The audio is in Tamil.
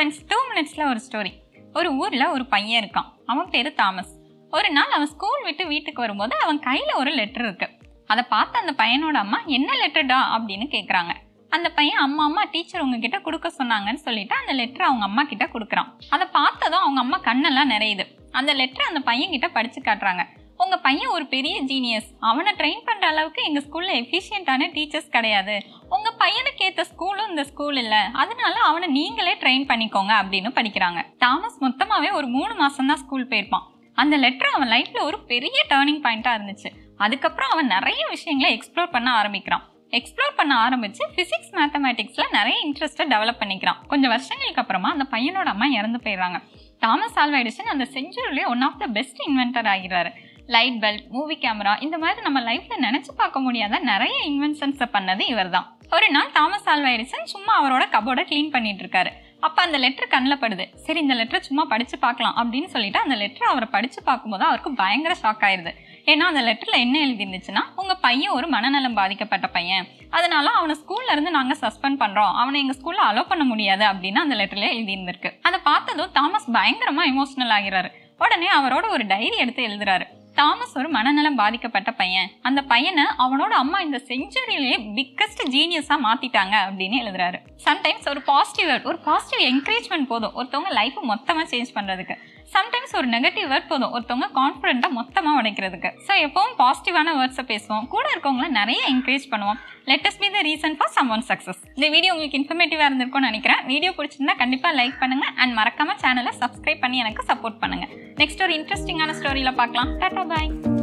ஃப்ரெண்ட்ஸ் டூ மினிட்ஸில் ஒரு ஸ்டோரி ஒரு ஊரில் ஒரு பையன் இருக்கான் அவன் பேர் தாமஸ் ஒரு நாள் அவன் ஸ்கூல் விட்டு வீட்டுக்கு வரும்போது அவன் கையில் ஒரு லெட்டர் இருக்கு அதை பார்த்து அந்த பையனோட அம்மா என்ன லெட்டர்டா அப்படின்னு கேட்குறாங்க அந்த பையன் அம்மா அம்மா டீச்சர் உங்ககிட்ட கொடுக்க சொன்னாங்கன்னு சொல்லிட்டு அந்த லெட்டர் அவங்க அம்மா கிட்ட கொடுக்குறான் அதை பார்த்ததும் அவங்க அம்மா கண்ணெல்லாம் நிறையுது அந்த லெட்டர் அந்த பையன் கிட்ட படிச்சு காட்டுறாங்க உங்க பையன் ஒரு பெரிய ஜீனியஸ் அவனை ட்ரெயின் பண்ற அளவுக்கு எங்க ஸ்கூல்ல எஃபிஷியன்டான டீச்சர்ஸ் கிடையாது உங்க பையனுக்கு ஏத்த ஸ்கூலும் இந்த ஸ்கூல் இல்ல அதனால அவனை நீங்களே ட்ரெயின் பண்ணிக்கோங்க அப்படின்னு படிக்கிறாங்க தாமஸ் மொத்தமாவே ஒரு மூணு மாசம் தான் ஸ்கூல் போயிருப்பான் அந்த லெட்டர் அவன் லைஃப்ல ஒரு பெரிய டேர்னிங் பாயிண்டா இருந்துச்சு அதுக்கப்புறம் அவன் நிறைய விஷயங்களை எக்ஸ்ப்ளோர் பண்ண ஆரம்பிக்கிறான் எக்ஸ்ப்ளோர் பண்ண ஆரம்பிச்சு பிசிக்ஸ் மேத்தமேட்டிக்ஸ்ல நிறைய இன்ட்ரெஸ்ட்டை டெவலப் பண்ணிக்கிறான் கொஞ்சம் வருஷங்களுக்கு அப்புறமா அந்த பையனோட அம்மா இறந்து போயிடுறாங்க தாமஸ் ஆல்வா எடிசன் அந்த செஞ்சுரியிலே one of the best inventor ஆகிறாரு லைட் பல்ப் மூவி கேமரா இந்த மாதிரி நம்ம லைஃப்ல நினைச்சு பார்க்க முடியாத நிறைய இன்வென்ஷன்ஸை பண்ணது இவர் தான் ஒரு நாள் தாமஸ் ஆல்வா எடிசன் சும்மா அவரோட கபோர்டை க்ளீன் பண்ணிட்டு இருக்காரு அப்ப அந்த லெட்டர் கண்ணில் படுது சரி இந்த லெட்டர் சும்மா படிச்சு பார்க்கலாம் அப்படின்னு சொல்லிட்டு அந்த லெட்டர் அவரை படிச்சு பார்க்கும்போது அவருக்கு பயங்கர ஷாக் ஆயிருது ஏன்னா அந்த லெட்டர்ல என்ன எழுதிருந்துச்சுன்னா உங்க பையன் ஒரு மனநலம் பாதிக்கப்பட்ட பையன் அதனால அவனை ஸ்கூல்ல இருந்து நாங்க சஸ்பெண்ட் பண்றோம் அவனை எங்க ஸ்கூல்ல அலோ பண்ண முடியாது அப்படின்னு அந்த லெட்டர்ல எழுதியிருந்திருக்கு அதை பார்த்ததும் தாமஸ் பயங்கரமா எமோஷனல் ஆகிறாரு உடனே அவரோட ஒரு டைரி எடுத்து எழுதுறாரு தாமஸ் ஒரு மனநலம் பாதிக்கப்பட்ட பையன் அந்த பையனை அவனோட அம்மா இந்த செஞ்சுரியிலேயே பிக்கஸ்ட் ஜீனியஸா மாத்திட்டாங்க அப்படின்னு எழுதுறாரு சம்டைம்ஸ் ஒரு பாசிட்டிவ் வேர்ட் ஒரு பாசிட்டிவ் என்கரேஜ்மெண்ட் போதும் ஒருத்தவங்க லைஃப் மொத்தமா சேஞ்ச் பண்றதுக்கு சம்டைம்ஸ் ஒரு நெகட்டிவ் வேர்ட் போதும் ஒருத்தவங்க கான்ஃபிடென்ட்டா மொத்தமா உடைக்கிறதுக்கு ஸோ எப்பவும் பாசிட்டிவான வேர்ட்ஸை பேசுவோம் கூட இருக்கவங்கள நிறைய என்கரேஜ் பண்ணுவோம் let's be the reason for someone success இந்த வீடியோ உங்களுக்கு இன்ஃபர்மேட்டிவா இருந்திருக்கும்னு நினைக்கிறேன் வீடியோ பிடிச்சிருந்தா கண்டிப்பா லைக் பண்ணுங்க அண்ட் மறக்காம சேனலை சப்ஸ்கிரைப் பண்ணி எனக்கு சப்போர்ட் பண்ணுங்க நெக்ஸ்ட் ஒரு இன்ட்ரெஸ்டிங்கான ஸ்டோரியில பார்க்கலாம் டாடா பாய்